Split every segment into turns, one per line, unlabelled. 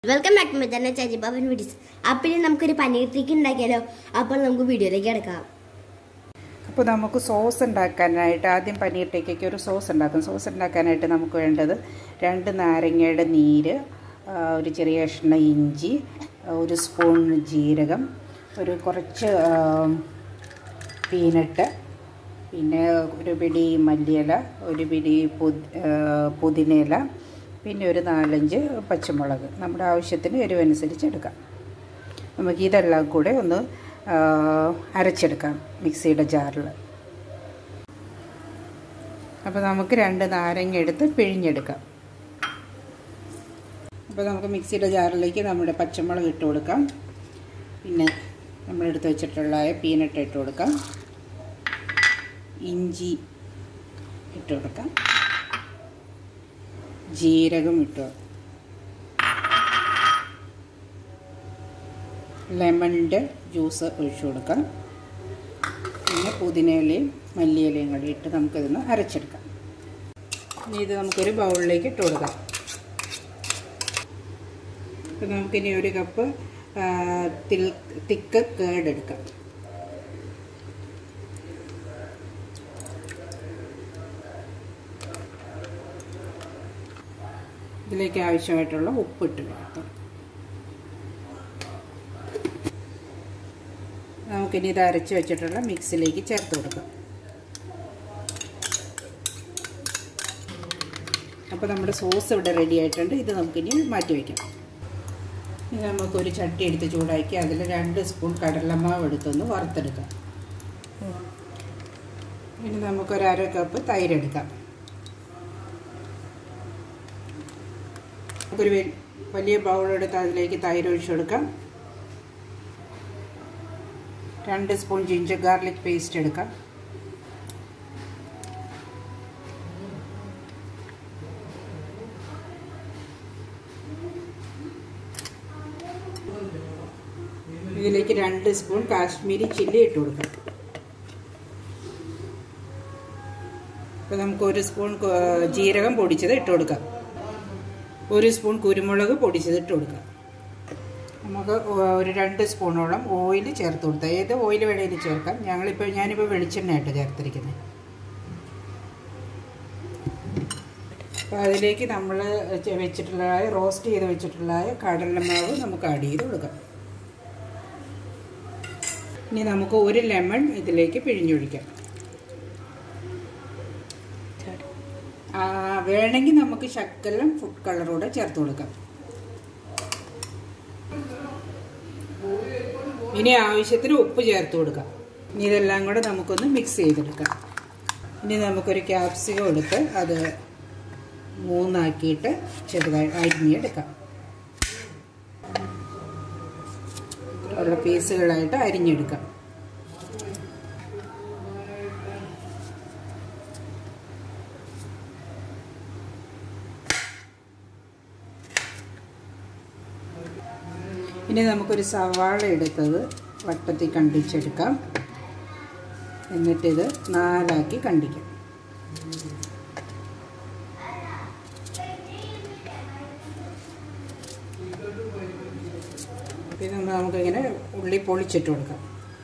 welcome back to തന്നെ ചേച്ചി പവൻ videos അപ്പോൾ ഇനി നമുക്കൊരു പനീർ ടിക്കി ഉണ്ടാക്കിയാലോ അപ്പോൾ നമുക്ക് വീഡിയോയിലേക്ക് കിടക്കാം
അപ്പോൾ നമുക്ക് സോസ് ഉണ്ടാക്കാനായിട്ട് ആദ്യം പനീർ ടിക്കയ്ക്ക് ഒരു സോസ് ഉണ്ടാക്കും സോസ് ഉണ്ടാക്കാനായിട്ട് നമുക്ക് വേണ്ടത് രണ്ട് നാരങ്ങയുടെ നീര് ആ, ഒരു ചെറിയ കഷ്ണം ഇഞ്ചി ആ, ഒരു സ്പൂൺ ജീരകം ഒരു കുറച്ച് പീനട്ട് പിന്നെ ഒരു പിടി മല്ലിയില ഒരു പിടി പുതി പുതിനയില പിന്നെ ഒരു നാലഞ്ച് പച്ചമുളക് നമ്മുടെ ആവശ്യത്തിന് എരിവനുസരിച്ച് എടുക്കാം നമുക്ക് ഇതെല്ലാം കൂടെ ഒന്ന് ആ, അരച്ചെടുക്കാം മിക്സിയുടെ ജാറിൽ അപ്പോൾ നമുക്ക് രണ്ട് നാരങ്ങ എടുത്ത് പിഴിഞ്ഞെടുക്കാം അപ്പോൾ നമുക്ക് മിക്സിയുടെ ജാറിലേക്ക് നമ്മുടെ പച്ചമുളക് ഇട്ട് കൊടുക്കാം പിന്നെ നമ്മളെടുത്ത് വെച്ചിട്ടുള്ള പീനട്ട് ഇട്ട് കൊടുക്കാം ഇഞ്ചി ഇട്ട് കൊടുക്കാം ജീരകം ഇട്ട് ലെമണിൻ്റെ ജ്യൂസ് ഒഴിച്ചു കൊടുക്കാം പിന്നെ പുതിനയിലയും മല്ലിയിലയും കൂടി ഇട്ട് നമുക്കിതൊന്ന് അരച്ചെടുക്കാം ഇനി ഇത് നമുക്കൊരു ബൗളിലേക്ക് ഇട്ട് കൊടുക്കാം അപ്പോൾ നമുക്കിനി ഒരു കപ്പ് ആ, തിൽ തിക്ക് കേട് എടുക്കാം ഇതിലേക്ക് ആവശ്യമായിട്ടുള്ള ഉപ്പിട്ട് കൊടുക്കാം നമുക്കിനി ഇത് അരച്ച് വെച്ചിട്ടുള്ള മിക്സിലേക്ക് ചേർത്ത് കൊടുക്കാം അപ്പോൾ നമ്മുടെ സോസ് ഇവിടെ റെഡി ആയിട്ടുണ്ട് ഇത് നമുക്കിനി മാറ്റി വയ്ക്കാം ഇനി നമുക്കൊരു ചട്ടി എടുത്ത് ചൂടാക്കി അതിൽ രണ്ട് സ്പൂൺ കടലമാവ് എടുത്തൊന്ന് വറുത്തെടുക്കാം ഇനി നമുക്കൊരു അര കപ്പ് തൈര് എടുക്കാം നമുക്കൊരു വെ- വലിയ ബൗളെടുത്ത് അതിലേക്ക് തൈര് ഒഴിച്ചു കൊടുക്കാം രണ്ട് സ്പൂൺ ജിഞ്ചർ ഗാർലിക് പേസ്റ്റ് എടുക്കാം ഇതിലേക്ക് രണ്ട് സ്പൂൺ കാശ്മീരി ചില്ലി ഇട്ട് കൊടുക്കാം അപ്പോൾ നമുക്ക് ഒരു സ്പൂൺ കൊ- ജീരകം പൊടിച്ചത് ഇട്ട് കൊടുക്കാം ഒരു സ്പൂൺ കുരുമുളക് പൊടിച്ചത് ഇട്ട് കൊടുക്കാം നമുക്ക് ഒരു രണ്ട് സ്പൂണോളം ഓയിൽ ചേർത്ത് കൊടുത്താൽ ഏത് ഓയിൽ വേണേലും ചേർക്കാം ഞങ്ങളിപ്പോൾ ഞാനിപ്പോൾ വെളിച്ചെണ്ണയായിട്ട് ചേർത്തിരിക്കുന്നത് അപ്പോൾ അതിലേക്ക് നമ്മൾ വെച്ചിട്ടുള്ളതായ റോസ്റ്റ് ചെയ്ത് വെച്ചിട്ടുള്ളതായ കടലമാവ് നമുക്ക് ആഡ് ചെയ്ത് കൊടുക്കാം ഇനി നമുക്ക് ഒരു ലെമൺ ഇതിലേക്ക് പിഴിഞ്ഞൊഴിക്കാം ആ, വേണമെങ്കിൽ നമുക്ക് ശക്കലം ഫുഡ് കളറൂടെ ചേർത്ത് കൊടുക്കാം ഇനി ആവശ്യത്തിന് ഉപ്പ് ചേർത്ത് കൊടുക്കാം ഇനി ഇതെല്ലാം കൂടെ നമുക്കൊന്ന് മിക്സ് ചെയ്തെടുക്കാം ഇനി നമുക്കൊരു ക്യാപ്സിക്കം എടുത്ത് അത് മൂന്നാക്കിയിട്ട് ചെറുതായി അരിഞ്ഞെടുക്കാം ഉള്ള പീസുകളായിട്ട് അരിഞ്ഞെടുക്കാം ഇനി നമുക്കൊരു സവാള എടുത്തത് വട്ടത്തിൽ കണ്ടിച്ചെടുക്കാം എന്നിട്ടിത് നാലാക്കി കണ്ടിക്കാം ഇത് നമുക്കിങ്ങനെ ഉള്ളി പൊളിച്ചിട്ട് കൊടുക്കാം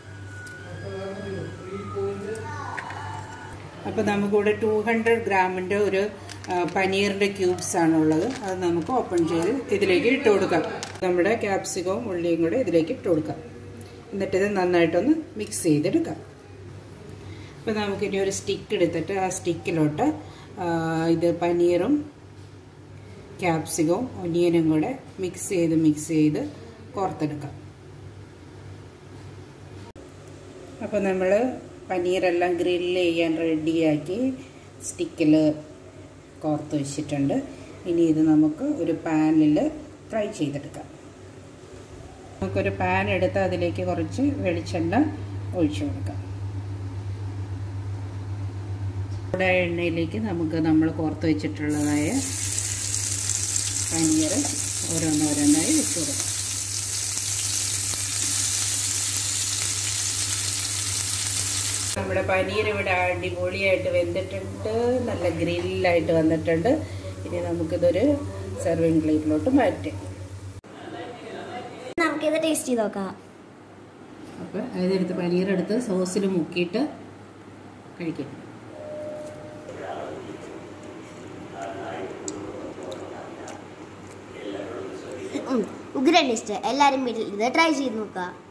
അപ്പോൾ നമുക്കിവിടെ ടു ഹൺഡ്രഡ് ഗ്രാമിൻ്റെ ഒരു ആ, പനീറിൻ്റെ ക്യൂബ്സ് ആണുള്ളത് അത് നമുക്ക് ഓപ്പൺ ചെയ്ത് ഇതിലേക്ക് ഇട്ട് കൊടുക്കാം നമ്മുടെ ക്യാപ്സിക്കവും ഉള്ളിയും കൂടെ ഇതിലേക്ക് ഇട്ട് കൊടുക്കാം എന്നിട്ടിത് നന്നായിട്ടൊന്ന് മിക്സ് ചെയ്തെടുക്കാം അപ്പോൾ നമുക്കിനി ഒരു സ്റ്റിക്ക് എടുത്തിട്ട് ആ സ്റ്റിക്കിലോട്ട് ആ, ഇത് പനീറും ക്യാപ്സിക്കവും ഒനിയനും കൂടെ മിക്സ് ചെയ്ത് മിക്സ് ചെയ്ത് കോർത്തെടുക്കാം അപ്പോൾ നമ്മൾ പനീറെല്ലാം ഗ്രില്ല് ചെയ്യാൻ റെഡിയാക്കി സ്റ്റിക്കിൽ കോർത്ത് വെച്ചിട്ടുണ്ട് ഇനി ഇത് നമുക്ക് ഒരു പാനിൽ ഫ്രൈ ചെയ്തെടുക്കാം നമുക്കൊരു പാൻ എടുത്ത് അതിലേക്ക് കുറച്ച് വെളിച്ചെണ്ണ ഒഴിച്ചു കൊടുക്കാം ഇവിടെ എണ്ണയിലേക്ക് നമുക്ക് നമ്മൾ കോർത്ത് വെച്ചിട്ടുള്ളതായ പനീർ ഓരോന്നോരോന്നായി വെച്ച് കൊടുക്കാം നമ്മുടെ പനീർ ഇവിടെ അടിപൊളിയായിട്ട് വെന്തിട്ടുണ്ട് നല്ല ഗ്രില്ലായിട്ട് വന്നിട്ടുണ്ട് ഇനി നമുക്കിതൊരു സെർവിങ് പ്ലേറ്റിലോട്ട് മാറ്റാം
നമുക്കിത് ടേസ്റ്റ് ചെയ്ത് നോക്കാം
അപ്പോൾ അതെടുത്ത് പനീറെടുത്ത് സോസിൽ മുക്കിയിട്ട് കഴിക്കും
ഉം, ഉഗ്രൻ ടേസ്റ്റ് എല്ലാവരും വീട്ടിൽ ഇത് ട്രൈ ചെയ്ത് നോക്കുക